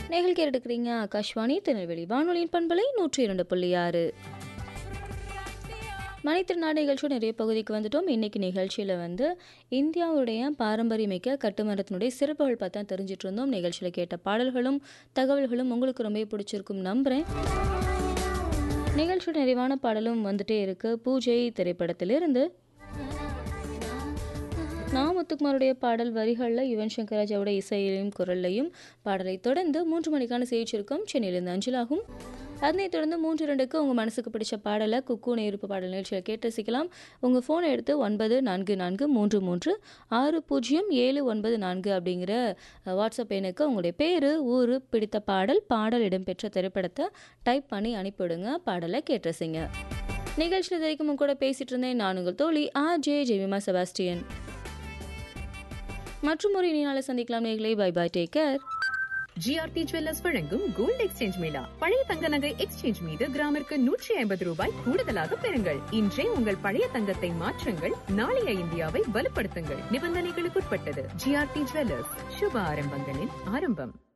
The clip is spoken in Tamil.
நேர்கள் கேட்டுக்கிறீங்க ஆகாஷ்வாணி திருநெல்வேலி வானொலியின் பண்பலை நூற்றி இரண்டு புள்ளி ஆறு மணித்திருநாடு நிகழ்ச்சியோட நிறைய பகுதிக்கு வந்துட்டோம் இன்னைக்கு நிகழ்ச்சியில் வந்து இந்தியாவுடைய பாரம்பரியமிக்க கட்டுமரத்தினுடைய சிறப்புகள் பார்த்தா தெரிஞ்சிட்டு இருந்தோம் நிகழ்ச்சியில் கேட்ட பாடல்களும் தகவல்களும் உங்களுக்கு ரொம்ப பிடிச்சிருக்கும் நம்புகிறேன் நிகழ்ச்சியோட நிறைவான பாடலும் வந்துட்டே இருக்கு பூஜை திரைப்படத்திலிருந்து நான் முத்துக்குமாருடைய பாடல் வரிகளில் யுவன் சங்கர் ராஜாவோட இசையிலையும் குரல்லையும் பாடலை தொடர்ந்து மூன்று மணிக்கான செய்திச்சிருக்கோம் சென்னையிலிருந்து அஞ்சலாகும் அதனைத் தொடர்ந்து மூன்று இரண்டுக்கு உங்கள் மனசுக்கு பிடிச்ச பாடலை குக்கு நேருப்பு பாடல் நிகழ்ச்சியில் கேட்டு ரசிக்கலாம் உங்கள் ஃபோனை எடுத்து ஒன்பது நான்கு நான்கு மூன்று மூன்று ஆறு பூஜ்ஜியம் ஏழு ஒன்பது நான்கு அப்படிங்கிற அஹ், வாட்ஸ்அப் எண்ணுக்கு உங்களுடைய பேர் ஊர் பிடித்த பாடல் பாடல் இடம்பெற்ற திரைப்படத்தை டைப் பண்ணி அனுப்பிவிடுங்க பாடலை கேட்டு ரசிங்க நிகழ்ச்சியில் இது வரைக்கும் உங்க கூட பேசிட்டு இருந்தேன் நான் உங்கள் தோழி ஆ ஜே ஜெமிமா செபாஸ்டியன் மற்றும் ஒரு இனி நாளை சந்திக்கலாம் நேர்களை bye bye take care GRT jewellers வழங்கும் கோல்ட் எக்ஸ்சேஞ்ச் மேளா பழைய தங்க நகை எக்ஸ்சேஞ்ச் மீது கிராமிற்கு நூற்றி ஐம்பது ரூபாய் கூடுதலாக பெறுங்கள் இன்றே உங்கள் பழைய தங்கத்தை மாற்றுங்கள் நாளைய இந்தியாவை வலுப்படுத்துங்கள் நிபந்தனைகளுக்குட்பட்டது ஜிஆர்டி ஜுவல்லர்ஸ் சுப ஆரம்பங்களின் ஆரம்பம்